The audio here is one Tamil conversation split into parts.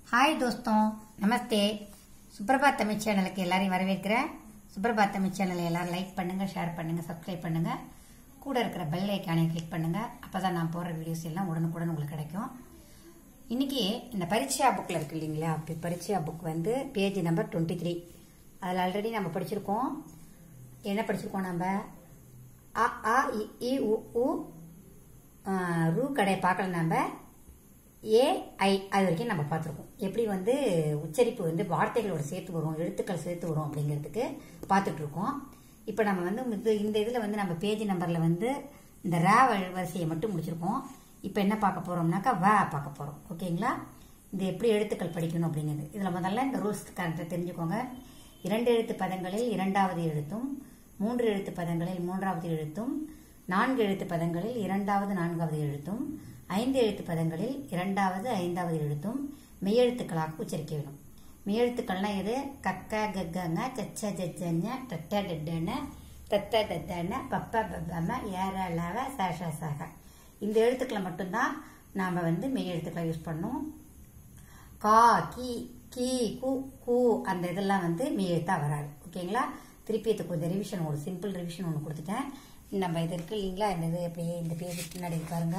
ஹாய் தோஸ்தோம் நமஸ்தே சுப்ரபாத் தமிழ் சேனலுக்கு எல்லாரையும் வரவேற்கிறேன் சுப்ரபாத் தமிழ் சேனலை எல்லாரும் லைக் பண்ணுங்க ஷேர் பண்ணுங்க சப்ஸ்கிரைப் பண்ணுங்க கூட இருக்கிற பெல் ஐக்கானையும் கிளிக் பண்ணுங்க அப்பதான் நான் போடுற வீடியோஸ் எல்லாம் உடனுக்குடன் உங்களுக்கு கிடைக்கும் இன்னைக்கு இந்த பரீட்சா புக்கில் இருக்கு இல்லைங்களா அப்படி பரீட்சா புக் வந்து பேஜ் நம்பர் டுவெண்ட்டி த்ரீ அதில் ஆல்ரெடி நம்ம படிச்சிருக்கோம் என்ன படிச்சிருக்கோம் நம்ம அ ஆ இ, இ உ உ ஆ, ரூ கடை பார்க்கல நம்ம ஏ ஐ அது வரைக்கும் நம்ம பார்த்துருக்கோம் எப்படி வந்து உச்சரிப்பு வந்து வார்த்தைகளோட சேர்த்து வரும் எழுத்துக்கள் சேர்த்து வரும் அப்படிங்கிறதுக்கு பார்த்துட்டு இருக்கோம் இப்போ நம்ம வந்து இது இந்த இதில் வந்து நம்ம பேஜ் நம்பரில் வந்து இந்த ரா வ- வரிசையை மட்டும் முடிச்சிருக்கோம் இப்போ என்ன பார்க்க போகிறோம்னாக்கா வ பார்க்க போகிறோம் ஓகேங்களா இது எப்படி எழுத்துக்கள் படிக்கணும் அப்படிங்கிறது இதில் முதல்ல இந்த ரூல்ஸ் கரெக்டாக தெரிஞ்சுக்கோங்க இரண்டு எழுத்து பதங்களில் இரண்டாவது எழுத்தும் மூன்று எழுத்து பதங்களில் மூன்றாவது எழுத்தும் நான்கு எழுத்து பதங்களில் இரண்டாவது நான்காவது எழுத்தும் ஐந்து எழுத்து பதங்களில் இரண்டாவது ஐந்தாவது எழுத்தும் மெய்யெழுத்துக்களாக உச்சரிக்க வேண்டும் மெய்யெழுத்துக்கள்னா இது கக்க கக்கங்க சச்ச ஜச்சஞ்ச டட்ட டட்டன தத்த தத்தன பப்ப பப்பம ஏற லவ சஷ சக இந்த எழுத்துக்களை மட்டும்தான் நாம வந்து மெய்யெழுத்துக்களை யூஸ் பண்ணோம் கா கி கி கு கு அந்த இதெல்லாம் வந்து மெய்யெழுத்தா வராது ஓகேங்களா திருப்பி இதுக்கு கொஞ்சம் ரிவிஷன் ஒரு சிம்பிள் ரிவிஷன் ஒன்று கொடுத்துட்டேன் நம்ம இது இருக்கு இல்லைங்களா இந்த இது அப்படியே இந்த பேஜுக்கு பின்னாடி இருக்கு பாருங்க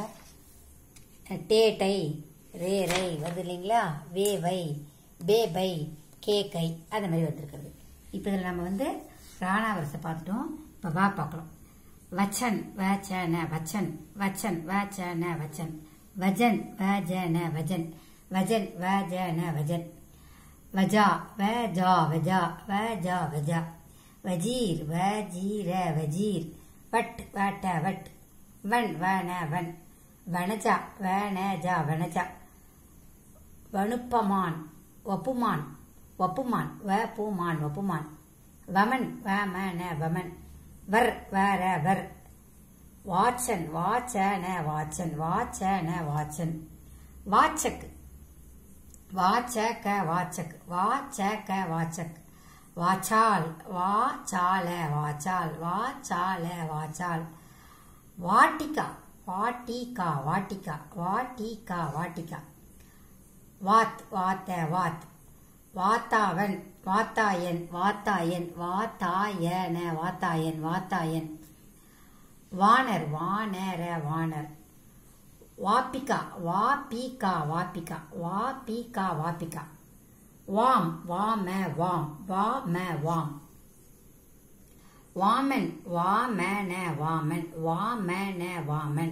டே டை ரே ரை வருது இல்லைங்களா வே வை பே பை கே கை அந்த மாதிரி வந்திருக்கிறது இப்போ இதில் நம்ம வந்து ராணா வரிசை பார்த்துட்டோம் இப்போ வா பார்க்கலாம் வச்சன் வச்சன வச்சன் வச்சன் வச்சன வச்சன் வஜன் வஜன வஜன் வஜன் வஜன வஜன் வஜா வஜா வஜா வஜா வஜா வஜீர் வஜீர வஜீர் வட் வட்ட வட் வன் வன வன் வனஜா வனஜா வனஜா வனுப்பமான் ஒப்புமான் ஒப்புமான் வப்புமான் ஒப்புமான் வமன் வமன வமன் வர் வர வர் வாச்சன் வாச்சன வாச்சன் வாச்சன வாச்சன் வாச்சக் வாச்சக வாச்சக் வாச்சக வாச்சக் வாச்சால் வாச்சால வாச்சால் வாச்சால வாச்சால் வாட்டிகா வாட்டிகா வாட்டிகா வாட்டிகா வாட்டிகா வாத் வாத்த வாத் வாத்தாவன் வாத்தாயன் வாத்தாயன் வாத்தாயன வாத்தாயன் வாத்தாயன் வானர் வானர வானர் வாப்பிகா வாபிகா வாப்பிகா வாபிகா வாப்பிகா வாம் வாம வாம் வாம வாம் வாமன் வாமன வாமன் வாமன வாமன்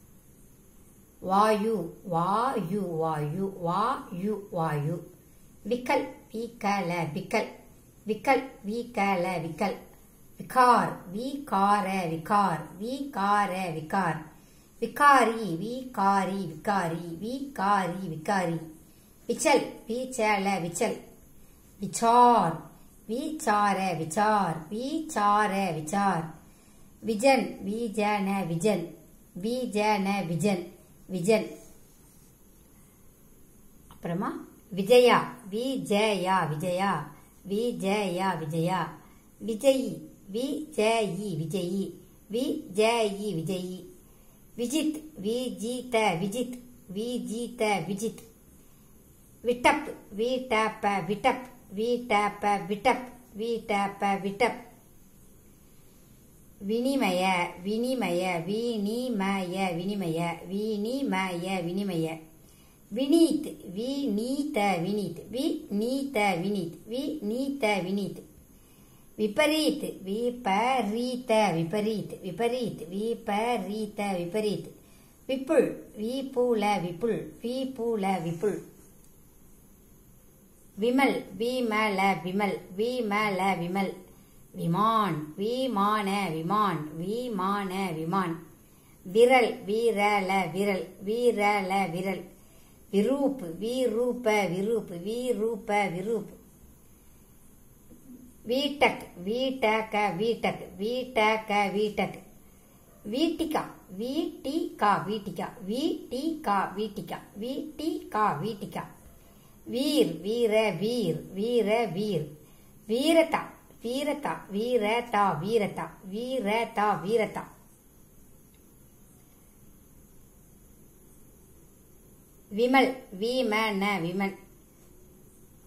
வாயு வாயு வாயு வாயு வாயு விக்கல் விக்கல விக்கல் விக்கல் விக்கல விக்கல் விகார் விகார விகார் விகார விகார் விகாரி விகாரி விகாரி விகாரி விகாரி விச்சல் விச்சல விச்சல் விச்சார் விசார விசார் விசார விசார் விஜன் விஜன விஜன் விஜன விஜன் விஜன் அப்புறமா விஜயா விஜயா விஜயா விஜயா விஜயா விஜயி விஜயி விஜயி விஜயி விஜயி விஜித் விஜித விஜித் விஜித விஜித் விட்டப் விட்டப்ப விட்டப் விட்டப்ப விட்டப் விட்டப்ப விட்டப் வினிமய வினிமய வினிமய வினிமய வினிமய வினிமய வினீத் விநீத வினீத் விநீத வினீத் விநீத வினீத் விபரீத் விபரீத விபரீத் விபரீத் விபரீத விபரீத் விப்புள் விபுல விப்புள் விபுல விப்புள் விமல் விமல விமல் விமல விமல் விமான் விமான விமான் விமான விமான் விரல் வீரல விரல் வீரல விரல் விரூப் விரூப விரூப் விரூப விரூப் வீட்டக் வீட்டக வீட்டக் வீட்டக வீட்டக் வீட்டிகா வீட்டிகா வீட்டிகா வீட்டிகா வீட்டிகா வீட்டிகா வீட்டிகா வீர் வீர வீர் வீர வீர் வீரதா வீரதா வீரதா வீரதா வீரதா வீரதா விமல் வீமன விமன்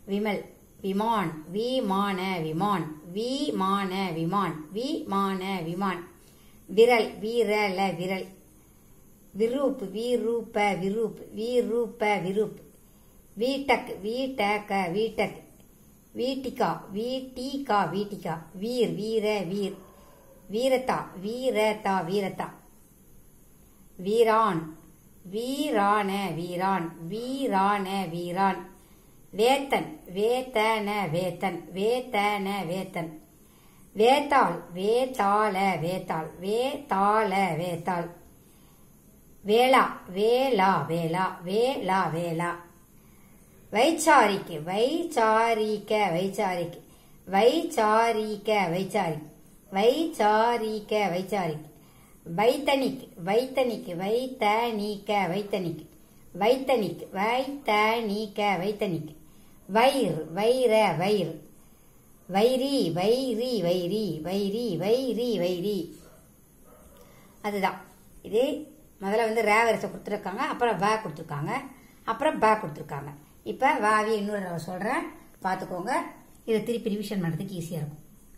விமல் விமான் விமான விமான் விமான விமான் விமான விமான் விரல் வீரல விரல் விரூப் வீரூப விரூப் வீரூப விரூப் வீட்டக் வீட்டக வீட்டக் வீட்டிகா வீட்டிகா வீட்டிகா வீர் வீர வீர் வீரதா வீரதா வீரதா வீரான் வீரான வீரான் வீரான வீரான் வேத்தன் வேத்தன வேத்தன் வேத்தன வேத்தன் வேத்தாள் வேத்தாள வேத்தாள் வேத்தாள வேத்தாள் வேளா வேளா வேளா வேளா வேளா வைச்சாரிக்கு வைச்சாரிக்க வைச்சாரிக்கு வைச்சாரிக்க வைச்சாரிக் வைச்சாரிக்க வைச்சாரிக் வைத்தனிக் வைத்தனிக் வைத்தனிக்க வைத்தனிக் வைத்தனிக் வைத்தனிக்க வைத்தனிக் வயிறு வைர வயிறு வைரி வைரி வைரி வைரி வைரி வைரி அதுதான் இதே முதல்ல வந்து ரே வரிசை கொடுத்துருக்காங்க அப்புறம் பே கொடுத்துருக்காங்க அப்புறம் பே கொடுத்துருக்காங்க இப்போ வாவி இன்னொரு தடவை சொல்கிறேன் பார்த்துக்கோங்க இதை திருப்பி ரிவிஷன் பண்ணுறதுக்கு ஈஸியாக இருக்கும்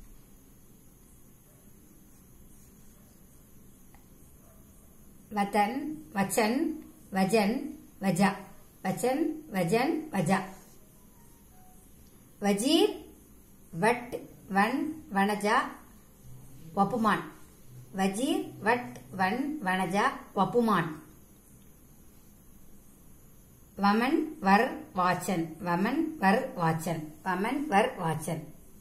வத்தன் வச்சன் வஜன் வஜா வச்சன் வஜன் வஜா வஜீர் வட் வன் வனஜா வப்புமான் வஜீர் வட் வன் வனஜா வப்புமான் வமன் வர் வாச்சன் வமன் வர் வாச்சன் வமன் வர் வாச்சன்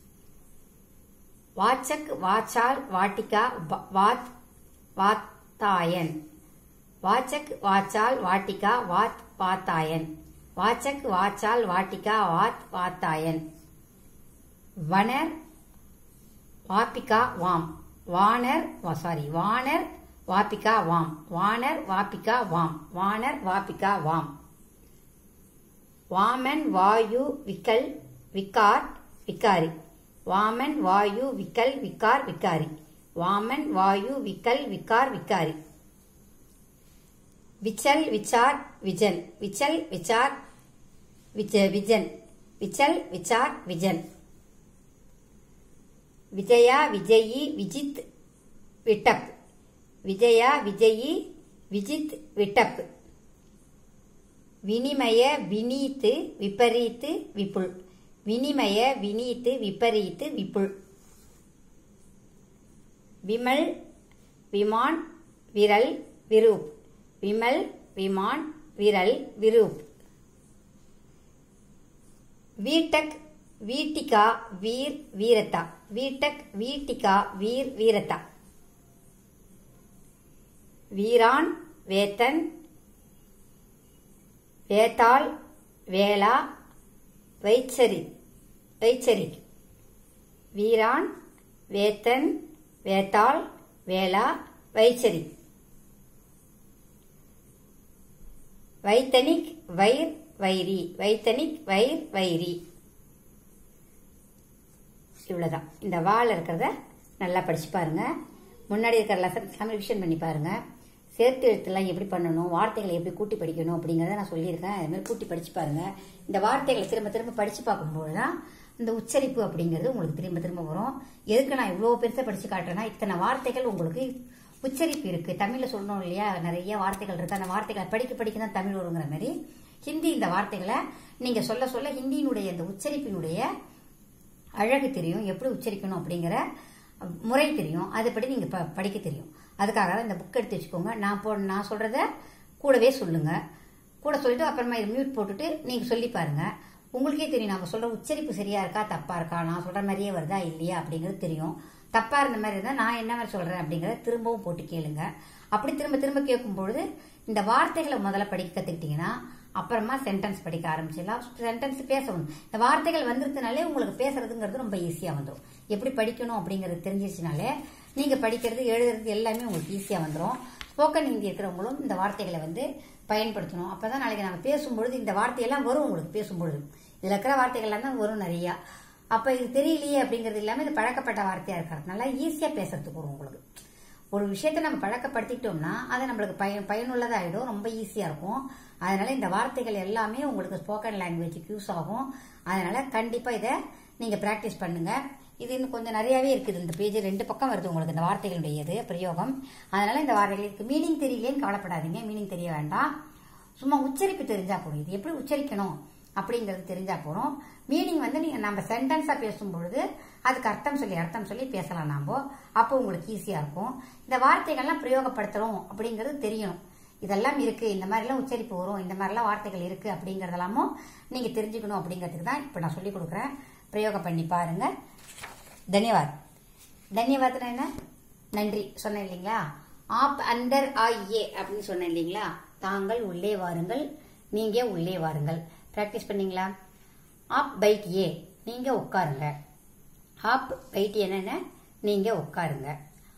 வாச்சக் வாச்சால் வாட்டிகா வ- வாத் வாத்தாயன் வாச்சக் வாச்சால் வாட்டிகா வாத் வாத்தாயன் வாச்சக் வாச்சால் வாட்டிகா வாத் வாத்தாயன் வனர் வாப்பிகா வாம் வானர் சாரி வானர் வாப்பிகா வாம் வானர் வாப்பிகா வாம் வானர் வாப்பிகா வாம் வாமன் வாயு விக்கல் விக்கார் விக்காரி வாமன் வாயு விக்கல் விக்கார் விக்காரி வாமன் வாயு விக்கல் விக்கார் விக்காரி விச்சல் விச்சார் விஜன் விச்சல் விச்சார் விஜ விஜன் விச்சல் விச்சார் விஜன் விஜயா விஜயி விஜித் விட்டப் விஜயா விஜயி விஜித் விட்டப் வினிமய வினீத்து விபரீத்து விப்புள் வினிமய வினீத்து விபரீத்து விப்புள் விமல் விமான் விரல் விரூப் விமல் விமான் விரல் விரூப் வீட்டக் வீட்டிகா வீர் வீரதா வீட்டக் வீட்டிகா வீர் வீரதா வீரான் வேத்தன் வேத்தாள் வேளா வைச்சரி வைச்சரி வீரான் வேத்தன் வேத்தாள் வேளா வைச்சரி வைத்தனிக் வைர் வைரி வைத்தனிக் வைர் வைரி இவ்வளவுதான் இந்த வால் இருக்கிறத நல்லா படிச்சு பாருங்க முன்னாடி இருக்கிற லெசன் எல்லாமே ரிவிஷன் பண்ணி பாருங்க சேர்த்து எழுத்துலாம் எப்படி பண்ணணும் வார்த்தைகளை எப்படி கூட்டி படிக்கணும் அப்படிங்கறத நான் சொல்லியிருக்கேன் அது மாதிரி கூட்டி படிச்சு பாருங்க இந்த வார்த்தைகளை திரும்ப திரும்ப படிச்சு பார்க்கும்போது தான் இந்த உச்சரிப்பு அப்படிங்கிறது உங்களுக்கு திரும்ப திரும்ப வரும் எதுக்கு நான் இவ்வளோ பெருசாக படிச்சு காட்டுறேன்னா இத்தனை வார்த்தைகள் உங்களுக்கு உச்சரிப்பு இருக்கு தமிழ்ல சொல்லணும் இல்லையா நிறைய வார்த்தைகள் இருக்கு அந்த வார்த்தைகளை படிக்க படிக்க தான் தமிழ் வருங்கிற மாதிரி ஹிந்தி இந்த வார்த்தைகளை நீங்க சொல்ல சொல்ல ஹிந்தியினுடைய இந்த உச்சரிப்பினுடைய அழகு தெரியும் எப்படி உச்சரிக்கணும் அப்படிங்கிற முறை தெரியும் அதுபடி நீங்க ப- படிக்க தெரியும் அதுக்காக தான் இந்த புக் எடுத்து வச்சுக்கோங்க நான் போ நான் சொல்றத கூடவே சொல்லுங்க கூட சொல்லிட்டு அப்புறமா இது மியூட் போட்டுட்டு நீங்க சொல்லி பாருங்க உங்களுக்கே தெரியும் நம்ம சொல்ற உச்சரிப்பு சரியா இருக்கா தப்பா இருக்கா நான் சொல்ற மாதிரியே வருதா இல்லையா அப்படிங்கிறது தெரியும் தப்பா இருந்த மாதிரி இருந்தா நான் என்ன மாதிரி சொல்றேன் அப்படிங்கறத திரும்பவும் போட்டு கேளுங்க அப்படி திரும்ப திரும்ப கேட்கும் பொழுது இந்த வார்த்தைகளை முதல்ல படிக்க கத்துக்கிட்டீங்கன்னா அப்புறமா சென்டென்ஸ் படிக்க ஆரம்பிச்சிடலாம் சென்டென்ஸ் பேசணும் இந்த வார்த்தைகள் வந்துருதுனாலே உங்களுக்கு பேசுறதுங்கிறது ரொம்ப ஈஸியா வந்துடும் எப்படி படிக்கணும் அப்படிங்கறது தெரிஞ்சிச்சுனாலே நீங்க படிக்கிறது எழுதுறது எல்லாமே உங்களுக்கு ஈஸியா வந்துடும் ஸ்போக்கன் ஹிந்தி இருக்கிறவங்களும் இந்த வார்த்தைகளை வந்து பயன்படுத்தணும் அப்பதான் நாளைக்கு நம்ம பேசும்பொழுது இந்த வார்த்தையெல்லாம் வரும் உங்களுக்கு பேசும்பொழுது இதுல இருக்கிற வார்த்தைகள்லாம் தான் வரும் நிறைய அப்ப இது தெரியலையே அப்படிங்கிறது இல்லாம இது பழக்கப்பட்ட வார்த்தையா இருக்கிறதுனால ஈஸியா பேசுறதுக்கு வரும் உங்களுக்கு ஒரு விஷயத்தை நம்ம பழக்கப்படுத்திக்கிட்டோம்னா அது நம்மளுக்கு பயன் பயனுள்ளதாகிடும் ரொம்ப ஈஸியாக இருக்கும் அதனால இந்த வார்த்தைகள் எல்லாமே உங்களுக்கு ஸ்போக்கன் லாங்குவேஜுக்கு யூஸ் ஆகும் அதனால கண்டிப்பாக இதை நீங்கள் ப்ராக்டிஸ் பண்ணுங்க இது இன்னும் கொஞ்சம் நிறையாவே இருக்குது இந்த பேஜ் ரெண்டு பக்கம் வருது உங்களுக்கு இந்த வார்த்தைகளுடையது பிரயோகம் அதனால இந்த வார்த்தைகளுக்கு மீனிங் தெரியலேன்னு கவலைப்படாதீங்க மீனிங் தெரிய வேண்டாம் சும்மா உச்சரிப்பு தெரிஞ்சா போதும் இது எப்படி உச்சரிக்கணும் அப்படிங்கிறது தெரிஞ்சா போறோம் மீனிங் வந்து நீங்க நம்ம சென்டென்ஸா பேசும்பொழுது அதுக்கு அர்த்தம் சொல்லி அர்த்தம் சொல்லி பேசலாம் நாம அப்போ உங்களுக்கு ஈஸியா இருக்கும் இந்த வார்த்தைகள்லாம் பிரயோகப்படுத்துறோம் அப்படிங்கிறது தெரியணும் இதெல்லாம் இருக்கு இந்த மாதிரிலாம் உச்சரிப்பு வரும் இந்த மாதிரிலாம் வார்த்தைகள் இருக்கு அப்படிங்கறதெல்லாமும் நீங்க தெரிஞ்சுக்கணும் அப்படிங்கிறதுக்கு தான் இப்போ நான் சொல்லி கொடுக்குறேன் பிரயோகம் பண்ணி பாருங்க தன்யவாத் தன்யவாத்னா என்ன நன்றி சொன்னேன் இல்லைங்களா ஆப் அண்டர் ஆ ஏ அப்படின்னு சொன்னேன் இல்லைங்களா தாங்கள் உள்ளே வாருங்கள் நீங்க உள்ளே வாருங்கள் பிராக்டிஸ் பண்ணீங்களா ஆப் பைட் ஏ நீங்க உட்காருங்க ஆப் பைட் என்னென்ன நீங்க உட்காருங்க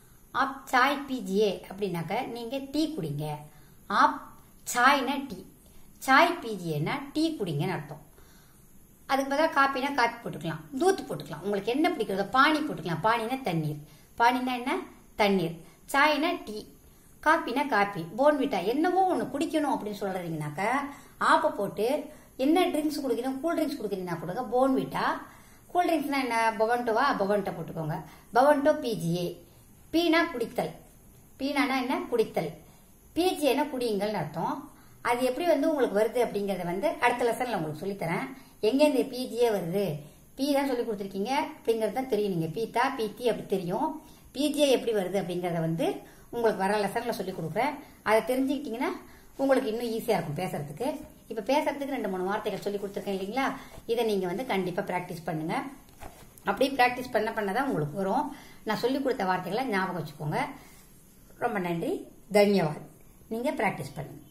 ஆப் சாய் பீஜியே அப்படின்னாக்க நீங்க டீ குடிங்க ஆப் சாய்னா டீ சாய் பீஜியேனா டீ குடிங்கன்னு அர்த்தம் அதுக்கு பதிலாக காப்பினா காப்பி போட்டுக்கலாம் தூத்து போட்டுக்கலாம் உங்களுக்கு என்ன பிடிக்கிறதோ பானி போட்டுக்கலாம் பானினா தண்ணீர் பானினா என்ன தண்ணீர் சாய்னா டீ காப்பினா காப்பி போன்விட்டா என்னவோ ஒன்று குடிக்கணும் அப்படின்னு சொல்றீங்கனாக்க ஆப்பை போட்டு என்ன ட்ரிங்க்ஸ் குடிக்கணும் கூல் ட்ரிங்க்ஸ் குடிக்கிறீங்கன்னா கொடுங்க போன்விட்டா கூல் ட்ரிங்க்ஸ்னா என்ன பவன்டோவா பவன்டோ போட்டுக்கோங்க பவன்டோ பிஜிஏ பீனா குடித்தல் பீனானா என்ன குடித்தல் பிஜிஏனா குடியுங்கள்னு அர்த்தம் அது எப்படி வந்து உங்களுக்கு வருது அப்படிங்கறத வந்து அடுத்த லெசன்ல உங்களுக்கு சொல்லித்தரேன் எங்க இந்த பிஜியே வருது பி தான் சொல்லி கொடுத்துருக்கீங்க அப்படிங்கிறது தான் தெரியும் நீங்க பீத்தா பீத்தி அப்படி தெரியும் பிஜிஏ எப்படி வருது அப்படிங்கறத வந்து உங்களுக்கு வர லெசன்ல சொல்லி கொடுக்குறேன் அதை தெரிஞ்சுக்கிட்டீங்கன்னா உங்களுக்கு இன்னும் ஈஸியா இருக்கும் பேசுறதுக்கு இப்ப பேசுறதுக்கு ரெண்டு மூணு வார்த்தைகள் சொல்லி கொடுத்துருக்கேன் இல்லைங்களா இதை நீங்க வந்து கண்டிப்பா பிராக்டிஸ் பண்ணுங்க அப்படி பிராக்டிஸ் பண்ண பண்ணதான் உங்களுக்கு வரும் நான் சொல்லி கொடுத்த வார்த்தைகளை ஞாபகம் வச்சுக்கோங்க ரொம்ப நன்றி தன்யவாத் நீங்க பிராக்டிஸ் பண்ணுங்க